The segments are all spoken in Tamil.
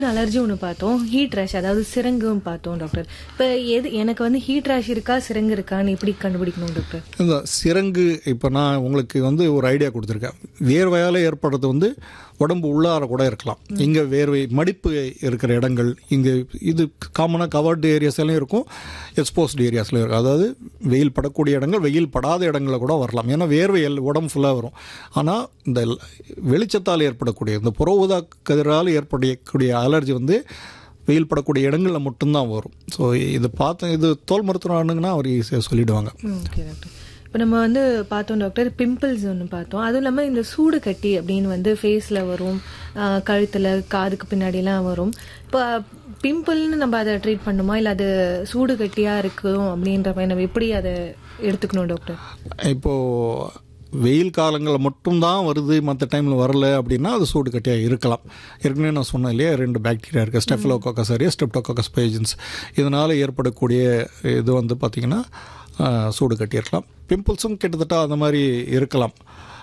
அலர்ஜி ஒன்று பார்த்தோம் ஹீட் ரேஷ் அதாவது சிரங்கும் பார்த்தோம் டாக்டர் இப்போ எது எனக்கு வந்து ஹீட் ரேஷ் இருக்கா சிரங்கு இருக்கான்னு எப்படி கண்டுபிடிக்கணும் டாக்டர் இந்த சிரங்கு இப்போ நான் உங்களுக்கு வந்து ஒரு ஐடியா கொடுத்துருக்கேன் வேர்வையால் ஏற்படுறது வந்து உடம்பு உள்ளார கூட இருக்கலாம் இங்கே வேர்வை மடிப்பு இருக்கிற இடங்கள் இங்கே இது காமனாக கவர்டு ஏரியாஸ்லையும் இருக்கும் எக்ஸ்போஸ்டு ஏரியாஸ்லையும் இருக்கும் அதாவது வெயில் படக்கூடிய இடங்கள் வெயில் படாத இடங்களில் கூட வரலாம் ஏன்னா வேர்வை எல் உடம்பு ஃபுல்லாக வரும் ஆனால் இந்த வெளிச்சத்தால் ஏற்படக்கூடிய இந்த புற ஊதா கதிரால் ஏற்படக்கூடிய அலர்ஜி வந்து வெயில் படக்கூடிய இடங்களில் மட்டும்தான் வரும் ஸோ இது பார்த்து இது தோல் மருத்துவர் ஆனுங்கன்னா அவர் ஈஸியாக சொல்லிடுவாங்க ஓகே டாக்டர் இப்போ நம்ம வந்து பார்த்தோம் டாக்டர் பிம்பிள்ஸ் ஒன்று பார்த்தோம் அதுவும் இல்லாமல் இந்த சூடு கட்டி அப்படின்னு வந்து ஃபேஸில் வரும் ஆஹ் கழுத்துல காதுக்கு பின்னாடிலாம் வரும் இப்போ பிம்பிள்னு நம்ம அதை ட்ரீட் பண்ணுமா இல்லை அது சூடு கட்டியாக இருக்கும் அப்படின்ற மாதிரி நம்ம எப்படி அதை எடுத்துக்கணும் டாக்டர் இப்போது வெயில் காலங்களில் மட்டும்தான் வருது மற்ற டைமில் வரல அப்படின்னா அது சூடு கட்டியாக இருக்கலாம் ஏற்கனவே நான் சொன்னேன் இல்லையா ரெண்டு பாக்டீரியா இருக்குது ஸ்டெஃபிலோகாக்கஸ் அரியா ஸ்டெப்டோகாக்கஸ் பேஜன்ஸ் இதனால் ஏற்படக்கூடிய இது வந்து பார்த்திங்கன்னா ஆஹ், சூடு கட்டி இருக்கலாம் பிம்பிள்ஸும் கிட்டத்தட்ட அந்த மாதிரி இருக்கலாம்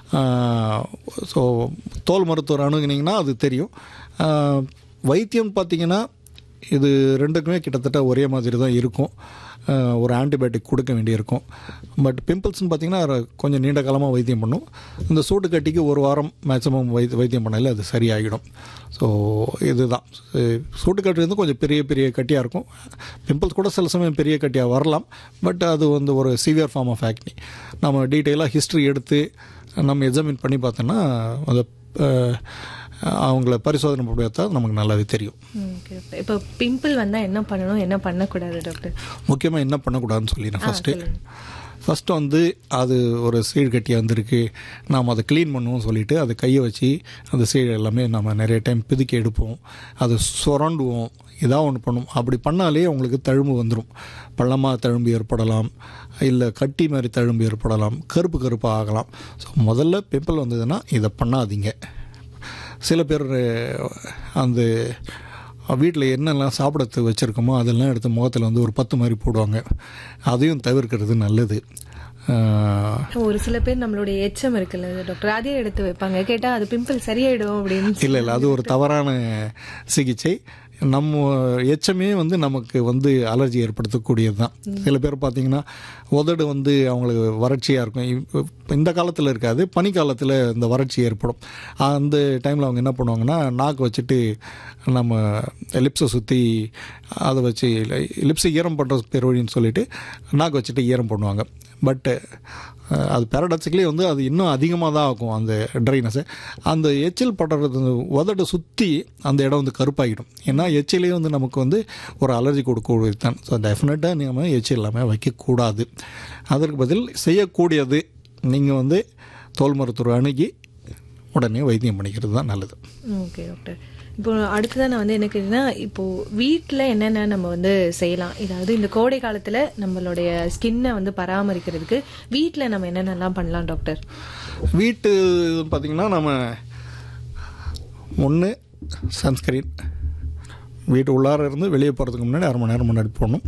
ஸோ தோல் மருத்துவர் அணுகுனீங்கன்னா அது தெரியும் ஆஹ், வைத்தியம் பார்த்திங்கன்னா இது ரெண்டுக்குமே கிட்டத்தட்ட ஒரே மாதிரி தான் இருக்கும் அஹ் ஒரு ஆன்டிபயோட்டிக் கொடுக்க வேண்டியிருக்கும் பட் பிம்பிள்ஸ்னு பார்த்தீங்கன்னா அது கொஞ்சம் நீண்ட காலமாக வைத்தியம் பண்ணும் இந்த சூட்டு கட்டிக்கு ஒரு வாரம் மேக்ஸிமம் வை வைத்தியம் பண்ணல அது சரியாகிடும் ஸோ இதுதான் அஹ் சூட்டு கட்டி வந்து கொஞ்சம் பெரிய பெரிய கட்டியாக இருக்கும் பிம்பிள்ஸ் கூட சில சமயம் பெரிய கட்டியாக வரலாம் பட் அது வந்து ஒரு சிவியர் ஃபார்ம் ஆஃப் ஆக்னி நம்ம டீட்டெயிலாக ஹிஸ்ட்ரி எடுத்து நம்ம எக்ஸாமின் பண்ணி பார்த்தோன்னா அந்த அஹ், அவங்கள பரிசோதனை பண்ணி பார்த்தா நமக்கு நல்லாவே தெரியும் ஓகே டாக்டர் இப்போ பிம்பிள் வந்தால் என்ன பண்ணணும் என்ன பண்ணக்கூடாது டாக்டர் முக்கியமாக என்ன பண்ணக்கூடாதுன்னு சொல்லிடுறேன் ஃபஸ்ட்டு ஃபஸ்ட்டு வந்து அது ஒரு சீழ் கட்டியாக வந்திருக்கு நாம் அதை க்ளீன் பண்ணுவோம் சொல்லிட்டு அதை கையை வச்சு அந்த சீழ் எல்லாமே நம்ம நிறைய டைம் பிதுக்கி எடுப்போம் அதை சுரண்டுவோம் இதாக ஒன்று பண்ணும் அப்படி பண்ணாலே உங்களுக்கு தழும்பு வந்துடும் பள்ளமாக தழும்பு ஏற்படலாம் இல்லை கட்டி மாதிரி தழும்பு ஏற்படலாம் கருப்பு கருப்பாக ஆகலாம் ஸோ முதல்ல பிம்பிள் வந்ததுன்னா இதை பண்ணாதீங்க சில பேர் அந்த வீட்டில் என்னெல்லாம் சாப்பிடத்து வச்சுருக்கோமோ அதெல்லாம் எடுத்து முகத்தில் வந்து ஒரு பத்து மாதிரி போடுவாங்க அதையும் தவிர்க்கிறது நல்லது ஆஹ், ஒரு சில பேர் நம்மளுடைய எச்சம் இருக்குல்ல டாக்டர் அதே எடுத்து வைப்பாங்க கேட்டா அது பிம்பிள் சரியாயிடும் அப்படின்னு இல்லை இல்லை அது ஒரு தவறான சிகிச்சை நம்ம எச்சமே வந்து நமக்கு வந்து அலர்ஜி ஏற்படுத்தக்கூடியது தான் சில பேர் பார்த்தீங்கன்னா உதடு வந்து அவங்களுக்கு வறட்சியாக இருக்கும் இப்ப இந்த காலத்தில் இருக்காது பனிக்காலத்தில் இந்த வறட்சி ஏற்படும் அந்த டைமில் அவங்க என்ன பண்ணுவாங்கன்னா நாக்கு வச்சுட்டு நம்ம லிப்ஸை சுற்றி அதை வச்சு லிப்ஸை ஈரம் பண்ணுற பேர் வழின்னு சொல்லிட்டு நாக்கு வச்சுட்டு ஈரம் பண்ணுவாங்க பட்டு அது பேரடாக்சிக்கலி வந்து அது இன்னும் அதிகமாக தான் ஆகும் அந்த ட்ரைனஸை அந்த எச்சில் படுறது உதட்டை சுற்றி அந்த இடம் வந்து கருப்பாகிடும் ஏன்னா எச்சிலே வந்து நமக்கு வந்து ஒரு அலர்ஜி கொடுக்கக்கூடியது தான் ஸோ டெஃபினட்டாக நம்ம எச்சில் எல்லாமே வைக்கக்கூடாது அதற்கு பதில் செய்யக்கூடியது நீங்கள் வந்து தோல் மருத்துவர் அணுகி உடனே வைத்தியம் பண்ணிக்கிறது தான் நல்லது ஓகே டாக்டர் இப்போ அடுத்ததான் நான் வந்து என்ன கேட்டீங்கன்னா இப்போ வீட்டில் என்னென்ன நம்ம வந்து செய்யலாம் இதாவது இந்த கோடை காலத்தில் நம்மளுடைய ஸ்கின்னை வந்து பராமரிக்கிறதுக்கு வீட்டில் நம்ம என்னென்னலாம் பண்ணலாம் டாக்டர் வீட்டு பார்த்திங்கன்னா நம்ம ஒன்று சன்ஸ்கிரீன் வீட்டு உள்ளார இருந்து வெளியே போகிறதுக்கு முன்னாடி அரை மணி நேரம் முன்னாடி போடணும்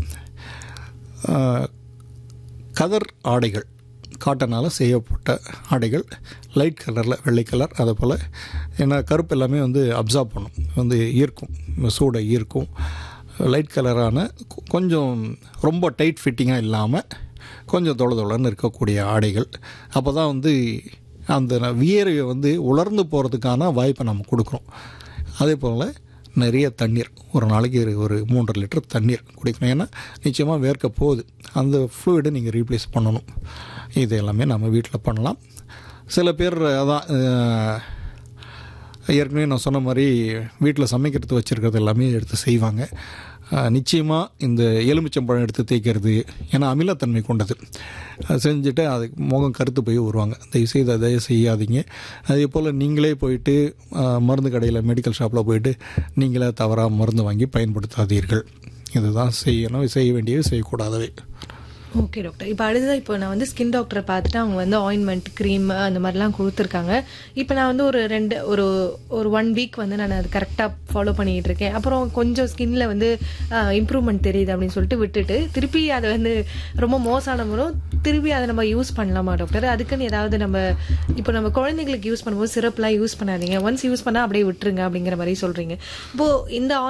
ஆஹ், கதர் ஆடைகள் காட்டனால் செய்யப்பட்ட ஆடைகள் லைட் கலரில் வெள்ளை கலர் அதே போல் ஏன்னா கருப்பு எல்லாமே வந்து அப்சார்ப் பண்ணும் வந்து ஈர்க்கும் சூடை ஈர்க்கும் லைட் கலரான கொ- கொஞ்சம் ரொம்ப டைட் ஃபிட்டிங்காக இல்லாமல் கொஞ்சம் தொலை தொலைன்னு இருக்கக்கூடிய ஆடைகள் அப்போ தான் வந்து அந்த வியர்வை வந்து உலர்ந்து போகிறதுக்கான வாய்ப்பை நம்ம கொடுக்குறோம் அதே போல் நிறைய தண்ணீர் ஒரு நாளைக்கு ஒரு- ஒரு மூன்றரை லிட்டர் தண்ணீர் குடிக்கணும் ஏன்னா நிச்சயமாக வேர்க்க போகுது அந்த ஃப்ளூயிடை நீங்கள் ரீப்ளேஸ் பண்ணணும் இது எல்லாமே நம்ம வீட்டில் பண்ணலாம் சில பேர் அதான் அஹ், ஏற்கனவே நான் சொன்ன மாதிரி வீட்டில் சமைக்கிறது வச்சுருக்கிறது எல்லாமே எடுத்து செய்வாங்க நிச்சயமாக இந்த எலுமிச்சம்பழம் எடுத்து தேய்க்கிறது ஏன்னா அமிலத்தன்மை கொண்டது அது செஞ்சுட்டு அது முகம் கருத்து போய் வருவாங்க தயவு செய்து அதை செய்யாதீங்க அதே போல் நீங்களே போயிட்டு அஹ், மருந்து கடையில் மெடிக்கல் ஷாப்பில் போயிட்டு நீங்களே தவறாக மருந்து வாங்கி பயன்படுத்தாதீர்கள் இதுதான் செய்யணும் செய்ய வேண்டியது செய்யக்கூடாதவை ஓகே டாக்டர் இப்போ அடுத்ததா இப்போ நான் வந்து ஸ்கின் டாக்டரை பார்த்துட்டு அவங்க வந்து ஆயின்மெண்ட் க்ரீம் அந்த மாதிரிலாம் கொடுத்துருக்காங்க இப்போ நான் வந்து ஒரு ரெண்டு ஒரு ஒரு ஒன் வீக் வந்து நான் அது கரெக்டாக ஃபாலோ பண்ணிட்டு இருக்கேன் அப்புறம் கொஞ்சம் ஸ்கின்ல வந்து இம்ப்ரூவ்மெண்ட் தெரியுது அப்படின்னு சொல்லிட்டு விட்டுட்டு திருப்பி அதை வந்து ரொம்ப மோசமான முறம் திருப்பி அதை நம்ம யூஸ் பண்ணலாமா டாக்டர் அதுக்குன்னு ஏதாவது நம்ம இப்போ நம்ம குழந்தைங்களுக்கு யூஸ் பண்ணும்போது சிரப்லாம் யூஸ் பண்ணாதீங்க ஒன்ஸ் யூஸ் பண்ணால் அப்படியே விட்டுருங்க அப்படிங்கிற மாதிரி சொல்றீங்க இப்போ இந்த